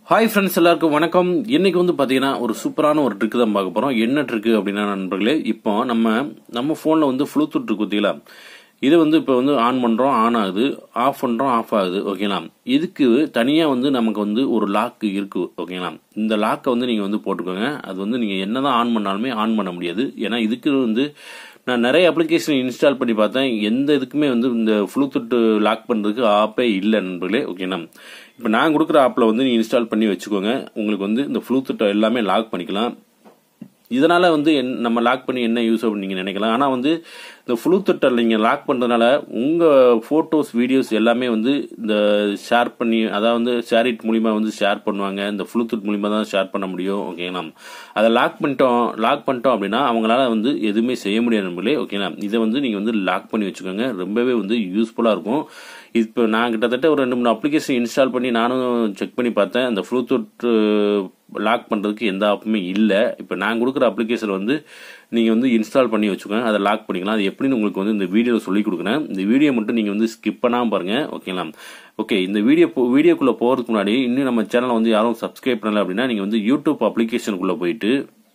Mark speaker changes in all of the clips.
Speaker 1: hi friends எல்லாருக்கும் வணக்கம் இன்னைக்கு வந்து பார்த்தீங்கன்னா ஒரு சூப்பரான ஒரு ட்ரிக் தான் பார்க்க போகிறோம் என்ன ட்ரிக் அப்படின்னா நண்பர்களே இப்போ நம்ம நம்ம ஃபோனில் வந்து ஃப்ளூத்துட் ட்ரிக் குத்திங்களா இது வந்து இப்போ வந்து ஆன் பண்ணுறோம் ஆன் ஆகுது ஆஃப் பண்ணுறோம் ஆஃப் ஆகுது ஓகேங்களா இதுக்கு தனியாக வந்து நமக்கு வந்து ஒரு லாக் இருக்கு ஓகேங்களா இந்த லாக்கை வந்து நீங்கள் வந்து போட்டுக்கோங்க அது வந்து நீங்கள் என்ன தான் ஆன் பண்ணாலுமே ஆன் பண்ண முடியாது ஏன்னா இதுக்கு வந்து நான் நிறைய அப்ளிகேஷன் இன்ஸ்டால் பண்ணி பார்த்தேன் எந்த இதுக்குமே வந்து இந்த ஃப்ளூத்துட்டு லாக் பண்ணுறதுக்கு ஆப்பே இல்லை நண்பர்களே ஓகேண்ணா இப்போ நான் கொடுக்குற ஆப்பில் வந்து நீங்கள் இன்ஸ்டால் பண்ணி வச்சுக்கோங்க உங்களுக்கு வந்து இந்த ஃப்ளூத்துட்டை எல்லாமே லாக் பண்ணிக்கலாம் இதனால வந்து என் நம்ம லாக் பண்ணி என்ன யூஸ் அப்படின்னு நீங்கள் நினைக்கலாம் ஆனால் வந்து இந்த ஃப்ளூத்துட்டை நீங்கள் லாக் பண்ணுறதுனால உங்கள் ஃபோட்டோஸ் வீடியோஸ் எல்லாமே வந்து இந்த ஷேர் பண்ணி அதாவது வந்து ஷேரிட் மூலிமா வந்து ஷேர் பண்ணுவாங்க இந்த ஃப்ளூத்துட் மூலிமா தான் ஷேர் பண்ண முடியும் ஓகேங்களா அதை லாக் பண்ணிட்டோம் லாக் பண்ணிட்டோம் அப்படின்னா அவங்களால வந்து எதுவுமே செய்ய முடியாது நம்மளே ஓகேங்களா இதை வந்து நீங்கள் வந்து லாக் பண்ணி வச்சுக்கோங்க ரொம்பவே வந்து யூஸ்ஃபுல்லாக இருக்கும் இப்போ நான் கிட்டத்தட்ட ஒரு ரெண்டு மூணு அப்ளிகேஷன் இன்ஸ்டால் பண்ணி நானும் செக் பண்ணி பார்த்தேன் அந்த ஃப்ளூத்துட் லாக் பண்ணுறதுக்கு எந்த ஆப்புமே இல்லை இப்போ நான் கொடுக்குற அப்ளிகேஷன் வந்து நீங்கள் வந்து இன்ஸ்டால் பண்ணி வச்சுக்கோங்க அதை லாக் பண்ணிக்கலாம் அது எப்படின்னு உங்களுக்கு வந்து இந்த வீடியோவில் சொல்லி கொடுக்குறேன் இந்த வீடியோ மட்டும் நீங்கள் வந்து ஸ்கிப் பண்ணாமல் பாருங்கள் ஓகேங்களா ஓகே இந்த வீடியோ வீடியோக்குள்ளே போகிறதுக்கு முன்னாடி இன்னும் நம்ம சேனலை வந்து யாரும் சப்ஸ்கிரைப் பண்ணல அப்படின்னா நீங்கள் வந்து யூடியூப் அப்ளிகேஷனுக்குள்ளே போயிட்டு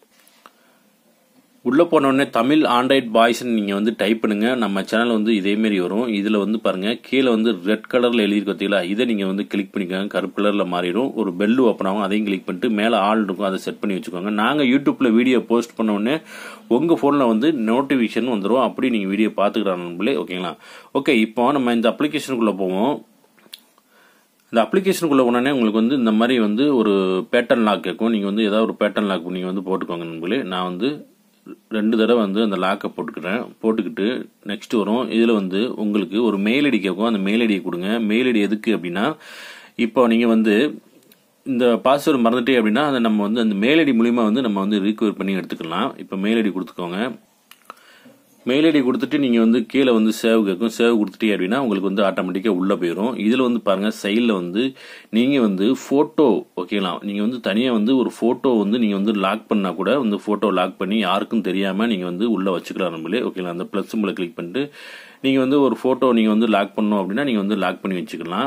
Speaker 1: உள்ளே போனோடனே தமிழ் ஆண்ட்ராய்ட் பாய்ஸ்ன்னு நீங்கள் வந்து டைப் பண்ணுங்க நம்ம சேனல் வந்து இதேமாரி வரும் இதில் வந்து பாருங்கள் கீழே வந்து ரெட் கலரில் எழுதி பார்த்தீங்களா இதை நீங்கள் வந்து கிளிக் பண்ணிக்கோங்க கருப்பு கலரில் மாறிடும் ஒரு பெல் ஓப்பன் ஆகும் அதையும் கிளிக் பண்ணிட்டு மேலே ஆள் இருக்கும் அதை செட் பண்ணி வச்சுக்கோங்க நாங்கள் யூடியூப்பில் வீடியோ போஸ்ட் பண்ண உடனே உங்கள் ஃபோனில் வந்து நோட்டிஃபிகேஷன் வந்துடும் அப்படி நீங்கள் வீடியோ பார்த்துக்கிறாங்க நண்பர்களே ஓகேங்களா ஓகே இப்போ நம்ம இந்த அப்ளிகேஷனுக்குள்ளே போவோம் இந்த அப்ளிகேஷனுக்குள்ள உடனே உங்களுக்கு வந்து இந்த மாதிரி வந்து ஒரு பேட்டர்ன் லாக் கேட்கும் நீங்கள் வந்து ஏதாவது ஒரு பேட்டர்ன் லாக் நீங்கள் வந்து போட்டுக்கோங்க நண்பர்களே நான் வந்து ரெண்டு தடவை வந்து அந்த லாக்கை போட்டுக்கிறேன் போட்டுக்கிட்டு நெக்ஸ்ட் வரும் இதில் வந்து உங்களுக்கு ஒரு மெயில் ஐடி கேட்கும் அந்த மெயில் ஐடியை கொடுங்க மெயில் ஐடி எதுக்கு அப்படின்னா இப்போ நீங்கள் வந்து இந்த பாஸ்வேர்டு மறந்துட்டே அப்படின்னா அதை நம்ம வந்து அந்த மெயில் ஐடி மூலிமா வந்து நம்ம வந்து ரீகவர் பண்ணி எடுத்துக்கலாம் இப்போ மெயில் ஐடி கொடுத்துக்கோங்க மெயில் ஐடி கொடுத்துட்டு நீங்கள் வந்து கீழே வந்து சேவ் கேட்கும் சேவ் கொடுத்துட்டே அப்படின்னா உங்களுக்கு வந்து ஆட்டோமேட்டிக்காக உள்ளே போயிடும் இதில் வந்து பாருங்கள் சைடில் வந்து நீங்கள் வந்து ஃபோட்டோ ஓகேங்களா நீங்கள் வந்து தனியாக வந்து ஒரு ஃபோட்டோ வந்து நீங்கள் வந்து லாக் பண்ணால் கூட வந்து ஃபோட்டோ லாக் பண்ணி யாருக்கும் தெரியாமல் நீங்கள் வந்து உள்ளே வச்சுக்கலாம் நம்மளே ஓகேங்களா அந்த ப்ளஸ் சிம்பிளை கிளிக் பண்ணிட்டு நீங்கள் வந்து ஒரு ஃபோட்டோ நீங்கள் வந்து லாக் பண்ணணும் அப்படின்னா நீங்கள் வந்து லாக் பண்ணி வச்சுக்கலாம்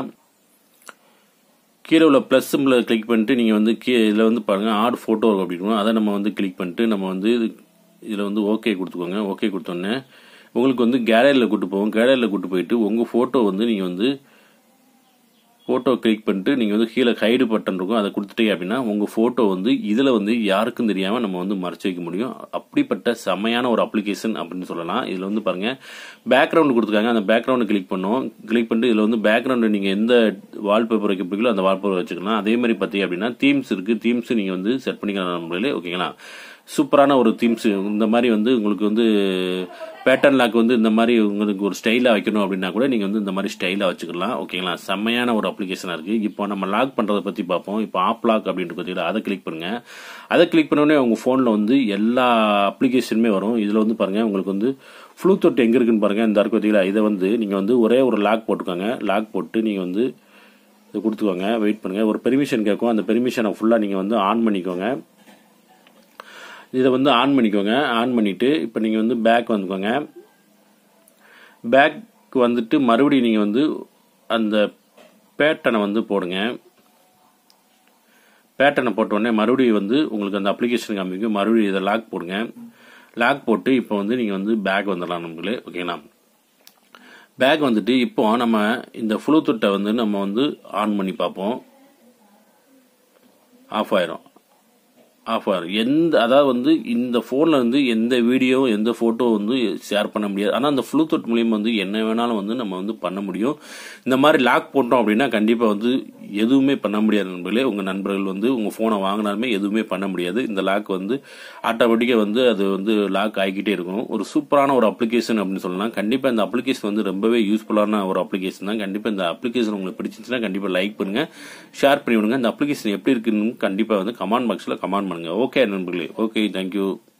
Speaker 1: கீழே உள்ள ப்ளஸ் சிம்பிளை கிளிக் பண்ணிட்டு நீங்கள் வந்து கீ இதில் வந்து பாருங்கள் ஆட் ஃபோட்டோ அப்படின்னு அதை நம்ம வந்து கிளிக் பண்ணிட்டு நம்ம வந்து இதில் வந்து ஓகே கொடுத்துக்கோங்க ஓகே கொடுத்தோன்னே உங்களுக்கு வந்து கேலரியில் கூட்டு போவோம் கேலரியில் கூட்டு போயிட்டு உங்கள் ஃபோட்டோ வந்து நீங்கள் வந்து ஃபோட்டோ கிளிக் பண்ணிட்டு நீங்கள் வந்து கீழே ஹைடு பட்டன் இருக்கும் அதை கொடுத்துட்டீங்க அப்படின்னா உங்கள் ஃபோட்டோ வந்து இதில் வந்து யாருக்கும் தெரியாமல் நம்ம வந்து மறைச்சு வைக்க முடியும் அப்படிப்பட்ட செமையான ஒரு அப்ளிகேஷன் அப்படின்னு சொல்லலாம் இதில் வந்து பாருங்கள் பேக்ரவுண்ட் கொடுத்துருக்காங்க அந்த பேக்ரவுண்டு கிளிக் பண்ணோம் கிளிக் பண்ணிட்டு இதில் வந்து பேக்ரவுண்டு நீங்கள் எந்த வால்பேப்பர் வைக்க போகிறீங்களோ அந்த வால்பேப்பர் வச்சுக்கலாம் அதே மாதிரி பார்த்தீங்க அப்படின்னா தீம்ஸ் இருக்குது தீம்ஸ் நீங்கள் வந்து செட் பண்ணிக்கலாம் நம்மளே ஓகேங்களா சூப்பரான ஒரு தீம்ஸ் இந்த மாதிரி வந்து உங்களுக்கு வந்து பேட்டர்ன் லாக் வந்து இந்த மாதிரி உங்களுக்கு ஒரு ஸ்டைலாக வைக்கணும் அப்படின்னா கூட நீங்கள் வந்து இந்த மாதிரி ஸ்டைலாக வச்சுக்கலாம் ஓகேங்களா செம்மையான ஒரு அப்ளிகேஷனாக இருக்குது இப்போ நம்ம லாக் பண்ணுறதை பற்றி பார்ப்போம் இப்போ ஆப் லாக் அப்படின்ட்டு பார்த்தீங்கன்னா அதை கிளிக் பண்ணுங்கள் அதை கிளிக் பண்ணோடனே உங்கள் ஃபோனில் வந்து எல்லா அப்ளிகேஷனுமே வரும் இதில் வந்து பாருங்கள் உங்களுக்கு வந்து ஃப்ளூ தொட்டு எங்கே இருக்குன்னு பாருங்கள் இந்த இருக்கு பார்த்தீங்களா இதை வந்து நீங்கள் வந்து ஒரே ஒரு லாக் போட்டுக்கோங்க லாக் போட்டு நீங்கள் வந்து இதை கொடுத்துக்கோங்க வெயிட் பண்ணுங்கள் ஒரு பெர்மிஷன் கேட்கும் அந்த பெர்மிஷனை ஃபுல்லாக நீங்கள் வந்து ஆன் பண்ணிக்கோங்க இதை வந்து ஆன் பண்ணிக்கோங்க ஆன் பண்ணிவிட்டு இப்போ நீங்கள் வந்து பேக் வந்துக்கோங்க பேக் வந்துட்டு மறுபடியும் நீங்கள் வந்து அந்த பேட்டனை வந்து போடுங்க பேட்டனை போட்டோடனே மறுபடியும் வந்து உங்களுக்கு அந்த அப்ளிகேஷன் காமிக்கும் மறுபடியும் இதை லாக் போடுங்க லாக் போட்டு இப்போ வந்து நீங்கள் வந்து பேக் வந்துடலாம் நம்மளே ஓகேங்களா பேக் வந்துட்டு இப்போ நம்ம இந்த ஃப்ளூத்துட்டை வந்து நம்ம வந்து ஆன் பண்ணி பார்ப்போம் ஆஃப் ஆயிரும் ஆஃப் ஆகும் எந்த அதாவது வந்து இந்த ஃபோனில் வந்து எந்த வீடியோ எந்த ஃபோட்டோ வந்து ஷேர் பண்ண முடியாது ஆனால் அந்த ஃப்ளூத்துட் மூலியம் வந்து என்ன வேணாலும் வந்து நம்ம வந்து பண்ண முடியும் இந்த மாதிரி லாக் போட்டோம் அப்படின்னா கண்டிப்பாக வந்து எதுவுமே பண்ண முடியாது நண்பர்களே உங்கள் நண்பர்கள் வந்து உங்கள் ஃபோனை வாங்கினாலுமே எதுவுமே பண்ண முடியாது இந்த லாக் வந்து ஆட்டோமேட்டிக்காக வந்து அது வந்து லாக் ஆகிக்கிட்டே இருக்கும் ஒரு சூப்பரான ஒரு அப்ளிகேஷன் அப்படின்னு சொல்லலாம் கண்டிப்பாக இந்த அப்ளிகேஷன் வந்து ரொம்பவே யூஸ்ஃபுல்லான ஒரு அப்ளிகேஷன் தான் கண்டிப்பாக இந்த அப்ளிகேஷன் உங்களுக்கு பிடிச்சிருந்துச்சுன்னா கண்டிப்பாக லைக் பண்ணுங்கள் ஷேர் பண்ணி விடுங்க இந்த அப்ளிகேஷன் எப்படி இருக்குன்னு கண்டிப்பாக வந்து கமெண்ட் பாக்ஸில் கமெண்ட் பண்ணுங்க ஓகே நண்பர்களே ஓகே தேங்க்யூ